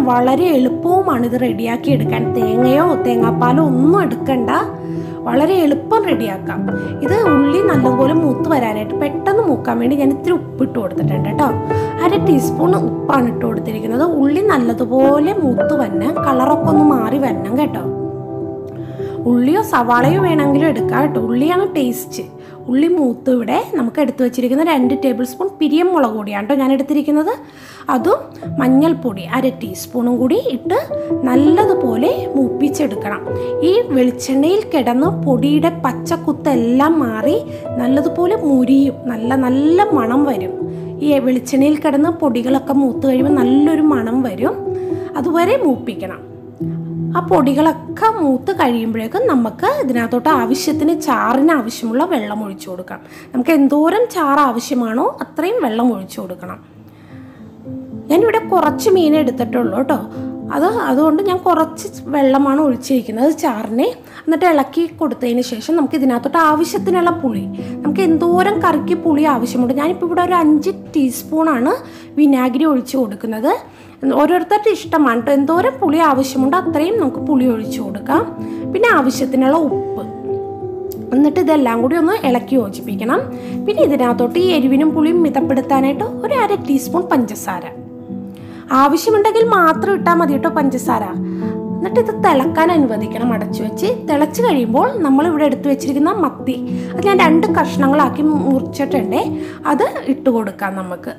വളരെ എളുപ്പവുമാണ് ഇത് റെഡിയാക്കി എടുക്കാൻ തേങ്ങയോ തേങ്ങാപ്പാലോ ഒന്നും എടുക്കണ്ട വളരെ എളുപ്പം റെഡിയാക്കാം ഇത് ഉള്ളി നല്ലപോലെ മൂത്ത് വരാനായിട്ട് പെട്ടെന്ന് മൂക്കാൻ വേണ്ടി ഞാൻ ഇത്തിരി ഉപ്പിട്ട് കൊടുത്തിട്ടുണ്ട് കേട്ടോ അര ടീസ്പൂൺ ഉപ്പാണ് ഇട്ട് കൊടുത്തിരിക്കുന്നത് ഉള്ളി നല്ലതുപോലെ മൂത്ത് വരണം കളറൊക്കെ ഒന്ന് മാറി വരണം കേട്ടോ ഉള്ളിയോ സവാളയോ വേണമെങ്കിലും എടുക്കാം കേട്ടോ ഉള്ളിയാണ് ടേസ്റ്റ് ഉള്ളി മൂത്ത് ഇവിടെ നമുക്ക് എടുത്തു വെച്ചിരിക്കുന്ന രണ്ട് ടേബിൾ സ്പൂൺ പിരിയം മുളക് പൊടിയാണ് കേട്ടോ ഞാൻ എടുത്തിരിക്കുന്നത് അതും മഞ്ഞൾപ്പൊടി അര ടീസ്പൂണും കൂടി ഇട്ട് നല്ലതുപോലെ മൂപ്പിച്ചെടുക്കണം ഈ വെളിച്ചെണ്ണയിൽ കിടന്ന് പൊടിയുടെ പച്ചക്കുത്തെല്ലാം മാറി നല്ലതുപോലെ മുരിയും നല്ല നല്ല മണം വരും ഈ വെളിച്ചെണ്ണയിൽ കിടന്ന് പൊടികളൊക്കെ മൂത്ത് കഴിയുമ്പോൾ നല്ലൊരു മണം വരും അതുവരെ മൂപ്പിക്കണം ആ പൊടികളൊക്കെ മൂത്ത് കഴിയുമ്പോഴേക്കും നമുക്ക് ഇതിനകത്തോട്ട് ആവശ്യത്തിന് ചാറിന് ആവശ്യമുള്ള വെള്ളം ഒഴിച്ചു കൊടുക്കാം നമുക്ക് എന്തോരം ചാറ് ആവശ്യമാണോ അത്രയും വെള്ളം ഒഴിച്ചു കൊടുക്കണം ഞാനിവിടെ കുറച്ച് മീൻ എടുത്തിട്ടുള്ളൂ കേട്ടോ അത് അതുകൊണ്ട് ഞാൻ കുറച്ച് വെള്ളമാണ് ഒഴിച്ചിരിക്കുന്നത് ചാറിനെ എന്നിട്ട് ഇളക്കി കൊടുത്തതിന് ശേഷം നമുക്ക് ഇതിനകത്തോട്ട് ആവശ്യത്തിനുള്ള പുളി നമുക്ക് എന്തോരം കറിക്ക് പുളി ആവശ്യമുണ്ട് ഞാനിപ്പോൾ ഇവിടെ ഒരു അഞ്ച് ടീസ്പൂണാണ് വിനാഗിരി ഒഴിച്ച് കൊടുക്കുന്നത് ഓരോരുത്തരുടെ ഇഷ്ടമാണ് കേട്ടോ എന്തോരം പുളി ആവശ്യമുണ്ട് അത്രയും നമുക്ക് പുളി ഒഴിച്ചു കൊടുക്കാം പിന്നെ ആവശ്യത്തിനുള്ള ഉപ്പ് എന്നിട്ട് ഇതെല്ലാം കൂടി ഒന്ന് ഇളക്കി യോജിപ്പിക്കണം പിന്നെ ഇതിനകത്തോട്ട് ഈ എരിവിനും പുളിയും മിതപ്പെടുത്താനായിട്ട് ഒരു അര ടീസ്പൂൺ പഞ്ചസാര ആവശ്യമുണ്ടെങ്കിൽ മാത്രം ഇട്ടാൽ മതി കേട്ടോ പഞ്ചസാര എന്നിട്ട് ഇത് തിളക്കാൻ അനുവദിക്കണം അടച്ചു വെച്ച് തിളച്ച് കഴിയുമ്പോൾ നമ്മൾ ഇവിടെ എടുത്തു വെച്ചിരിക്കുന്ന മത്തി അത് ഞാൻ രണ്ട് കഷ്ണങ്ങളാക്കി മുറിച്ചിട്ടുണ്ട് അത് ഇട്ട് കൊടുക്കാം നമുക്ക്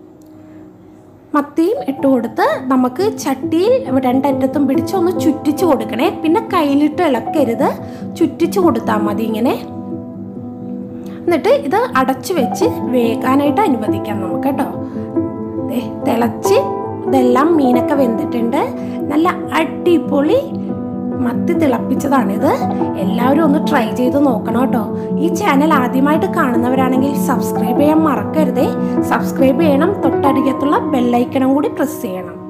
മത്തിയും ഇട്ട് കൊടുത്ത് നമുക്ക് ചട്ടിയിൽ രണ്ടറ്റത്തും പിടിച്ച് ഒന്ന് ചുറ്റിച്ച് കൊടുക്കണേ പിന്നെ കയ്യിലിട്ട് ഇളക്കരുത് ചുറ്റിച്ച് കൊടുത്താൽ മതി ഇങ്ങനെ എന്നിട്ട് ഇത് അടച്ചു വെച്ച് വേകാനായിട്ട് അനുവദിക്കാം നമുക്ക് കേട്ടോ ദേ, തിളച്ച് ഇതെല്ലാം മീനൊക്കെ വെന്തിട്ടുണ്ട് നല്ല അടിപൊളി മത്തി തിളപ്പിച്ചതാണിത് എല്ലാവരും ഒന്ന് ട്രൈ ചെയ്ത് നോക്കണം കേട്ടോ ഈ ചാനൽ ആദ്യമായിട്ട് കാണുന്നവരാണെങ്കിൽ സബ്സ്ക്രൈബ് ചെയ്യാൻ മറക്കരുതേ സബ്സ്ക്രൈബ് ചെയ്യണം തൊട്ടരികത്തുള്ള ബെല്ലൈക്കണം കൂടി പ്രസ് ചെയ്യണം